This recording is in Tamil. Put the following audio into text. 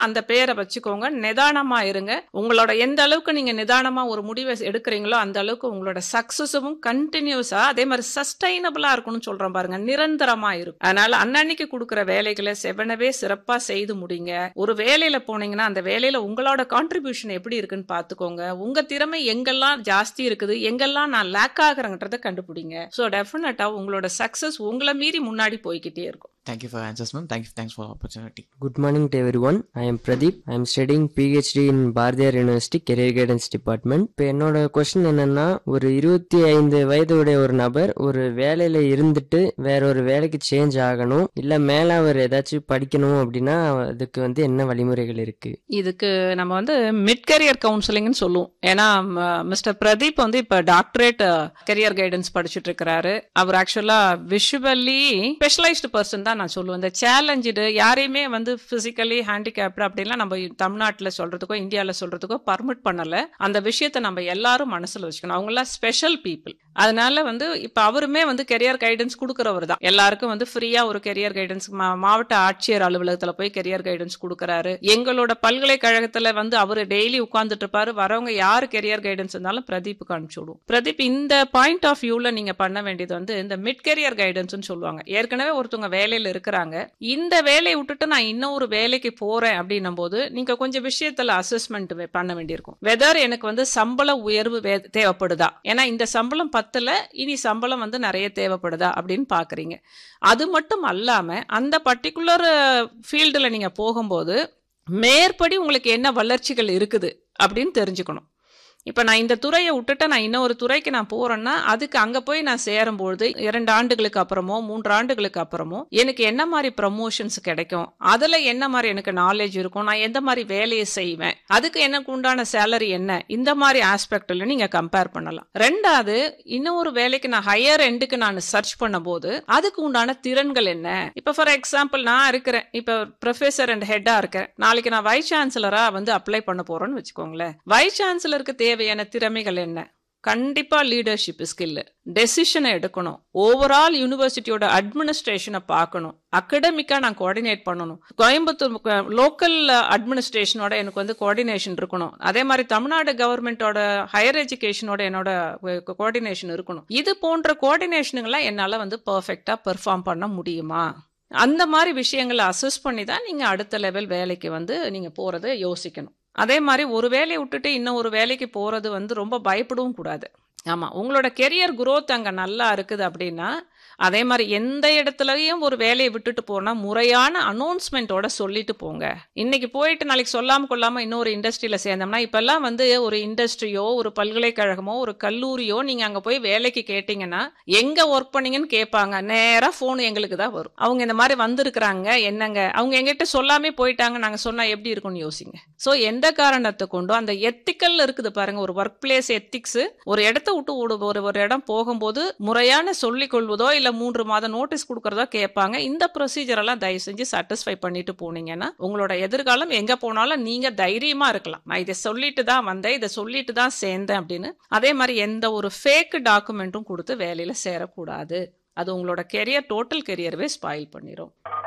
அந்த பேரை வச்சுக்கோங்க நிதானமா இருங்க உங்களோட எந்த அளவுக்கு நீங்க நிதானமா ஒரு முடிவை எடுக்கிறீங்களோ அந்த அளவுக்கு உங்களோட சக்சஸும் கண்டினியூஸா அதே மாதிரி சஸ்டைனபிளா இருக்கணும்னு சொல்றோம் பாருங்க நிரந்தரமா இருக்கும் அதனால அன்னன்னைக்கு கொடுக்குற வேலைகளை செவனவே சிறப்பா செய்து முடிங்க ஒரு வேலையில போனீங்கன்னா அந்த வேலையில உங்களோட கான்ட்ரிபியூஷன் எப்படி இருக்குன்னு பாத்துக்கோங்க உங்க திறமை எங்கெல்லாம் ஜாஸ்தி இருக்குது எங்கெல்லாம் நான் லேக் ஆகுறேன்றத கண்டுபிடிங்க ஸோ டெஃபினட்டா உங்களோட சக்சஸ் உங்களை மீறி முன்னாடி போய்கிட்டே இருக்கும் Thank you for your answers, ma'am. Thank you. Thanks for the opportunity. Good morning to everyone. I am Pradeep. I am studying PhD in Bharathiar university career guidance department இப்போ என்னோட கொஸ்டின் என்னன்னா ஒரு இருபத்தி ஐந்து வயதுடைய ஒரு நபர் ஒரு வேலையில இருந்துட்டு வேற ஒரு வேலைக்கு சேஞ்ச் ஆகணும் இல்ல மேல அவர் ஏதாச்சும் படிக்கணும் அப்படின்னா அதுக்கு வந்து என்ன வழிமுறைகள் இருக்கு இதுக்கு நம்ம வந்து மிட் கரியர் கவுன்சிலிங்னு சொல்லுவோம் ஏன்னா மிஸ்டர் பிரதீப் வந்து இப்ப டாக்டரேட் கரியர் கைடன்ஸ் படிச்சுட்டு இருக்கிறாரு அவர் ஆக்சுவலா விஷுவலி ஸ்பெஷலைஸ்டு பர்சன் தான் நான் சொல்லுவேன் இந்த சேலஞ்சு யாரையுமே வந்து பிசிக்கலி ஹேண்டிகேப்டு அப்படின்லாம் நம்ம தமிழ்நாட்டில் சொல்றதுக்கோ இந்தியாவில் சொல்றதுக்கோ பர்மிட் பண்ணல அந்த விஷயத்தை நம்ம எல்லாரும் மனசுல வச்சுக்கணும் அவங்களாம் ஸ்பெஷல் பீப்புள் அதனால வந்து இப்ப அவருமே வந்து கெரியர் கைடன்ஸ் கொடுக்கறவர் தான் எல்லாருக்கும் வந்து ஃப்ரீயா ஒரு கெரியர் கைடன்ஸ் மாவட்ட ஆட்சியர் அலுவலகத்துல போய் கெரியர் கைடன்ஸ் கொடுக்கறாரு எங்களோட பல்கலைக்கழகத்துல வந்து அவர் டெய்லி உட்கார்ந்துட்டு இருப்பாரு வரவங்க யாரு கெரியர் கைடன்ஸ் இருந்தாலும் பிரதீப்புக்கு அனுப்பிச்சு விடுவோம் பிரதீப் இந்த பாயிண்ட் ஆஃப் வியூல நீங்க பண்ண வேண்டியது வந்து இந்த மிட் கெரியர் கைடன்ஸ் சொல்லுவாங்க ஏற்கனவே ஒருத்தவங்க வேலையில இருக்கிறாங்க இந்த வேலையை விட்டுட்டு நான் இன்னொரு வேலைக்கு போறேன் அப்படின்னும் போது நீங்க கொஞ்சம் விஷயத்துல அசஸ்மெண்ட் பண்ண வேண்டியிருக்கும் வெதர் எனக்கு வந்து சம்பள உயர்வு வே- தேவைப்படுதா ஏன்னா இந்த சம்பளம் பத்துல இனி சம்பளம் வந்து நிறைய தேவைப்படுதா அப்படின்னு பாக்குறீங்க அது மட்டும் அல்லாம அந்த பர்டிகுலர் ஃபீல்டுல நீங்க போகும்போது மேற்படி உங்களுக்கு என்ன வளர்ச்சிகள் இருக்குது அப்படின்னு தெரிஞ்சுக்கணும் இப்போ நான் இந்த துறையை விட்டுட்டு நான் இன்னொரு துறைக்கு நான் போறேன்னா அதுக்கு அங்க போய் நான் சேரும்பொழுது இரண்டு ஆண்டுகளுக்கு அப்புறமோ மூன்று ஆண்டுகளுக்கு அப்புறமோ எனக்கு என்ன மாதிரி ப்ரமோஷன்ஸ் கிடைக்கும் அதுல என்ன மாதிரி எனக்கு நாலேஜ் இருக்கும் நான் எந்த மாதிரி வேலையை செய்வேன் அதுக்கு எனக்கு உண்டான சேலரி என்ன இந்த மாதிரி ஆஸ்பெக்ட்ல நீங்க கம்பேர் பண்ணலாம் ரெண்டாவது இன்னொரு வேலைக்கு நான் ஹையர் எண்டுக்கு நான் சர்ச் பண்ணும்போது அதுக்கு உண்டான திறன்கள் என்ன இப்ப ஃபார் எக்ஸாம்பிள் நான் இருக்கிறேன் இப்ப ப்ரொஃபசர் அண்ட் ஹெட்டா இருக்கேன் நாளைக்கு நான் வைஸ் சான்சலரா வந்து அப்ளை பண்ண போறேன்னு வச்சுக்கோங்களேன் வைஸ் சான்சலருக்கு தேவையான திறமைகள் என்ன கண்டிப்பா லீடர்ஷிப் ஸ்கில் டெசிஷனை எடுக்கணும் ஓவரால் யூனிவர்சிட்டியோட அட்மினிஸ்ட்ரேஷனை பார்க்கணும் அகடமிக்கா நான் கோஆர்டினேட் பண்ணணும் கோயம்புத்தூர் லோக்கல் அட்மினிஸ்ட்ரேஷனோட எனக்கு வந்து கோஆர்டினேஷன் இருக்கணும் அதே மாதிரி தமிழ்நாடு கவர்மெண்டோட ஹையர் எஜுகேஷனோட என்னோட கோஆர்டினேஷன் இருக்கணும் இது போன்ற கோஆர்டினேஷனுங்கெல்லாம் என்னால வந்து பெர்ஃபெக்டா பெர்ஃபார்ம் பண்ண முடியுமா அந்த மாதிரி விஷயங்களை அசஸ் பண்ணி தான் நீங்க அடுத்த லெவல் வேலைக்கு வந்து நீங்க போறதை யோசிக்கணும் அதே மாதிரி ஒரு வேலையை விட்டுட்டு இன்னும் ஒரு வேலைக்கு போறது வந்து ரொம்ப பயப்படவும் கூடாது ஆமா உங்களோட கெரியர் growth அங்க நல்லா இருக்குது அப்படின்னா அதே மாதிரி எந்த இடத்துலயும் ஒரு வேலையை விட்டுட்டு போனா முறையான அனௌன்ஸ்மெண்ட்டோட சொல்லிட்டு போங்க இன்னைக்கு போயிட்டு நாளைக்கு சொல்லாம கொள்ளாம இன்னொரு இண்டஸ்ட்ரியில சேர்ந்தோம்னா இப்பெல்லாம் வந்து ஒரு இண்டஸ்ட்ரியோ ஒரு பல்கலைக்கழகமோ ஒரு கல்லூரியோ நீங்க அங்க போய் வேலைக்கு கேட்டீங்கன்னா எங்க ஒர்க் பண்ணீங்கன்னு கேட்பாங்க நேரா போன் எங்களுக்கு தான் வரும் அவங்க இந்த மாதிரி வந்திருக்கிறாங்க என்னங்க அவங்க எங்கிட்ட சொல்லாமே போயிட்டாங்க நாங்க சொன்னா எப்படி இருக்கும்னு யோசிங்க சோ எந்த காரணத்தை கொண்டும் அந்த எத்திக்கல் இருக்குது பாருங்க ஒரு ஒர்க் பிளேஸ் எத்திக்ஸ் ஒரு இடத்த விட்டு ஒரு ஒரு ஒரு இடம் போகும்போது முறையான சொல்லிக் கொள்வதோ இல்ல மூன்று மாதம் நோட்டீஸ் கொடுக்கறதோ கேட்பாங்க இந்த ப்ரொசீஜர் எல்லாம் தயவு செஞ்சு சாட்டிஸ்ஃபை பண்ணிட்டு போனீங்கன்னா உங்களோட எதிர்காலம் எங்க போனாலும் நீங்க தைரியமா இருக்கலாம் நான் இதை சொல்லிட்டு தான் வந்தேன் இதை சொல்லிட்டு தான் சேர்ந்தேன் அப்படின்னு அதே மாதிரி எந்த ஒரு ஃபேக் டாக்குமெண்ட்டும் கொடுத்து வேலையில சேரக்கூடாது அது உங்களோட கெரியர் டோட்டல் கெரியர்வே ஸ்பாயில் பண்ணிரும்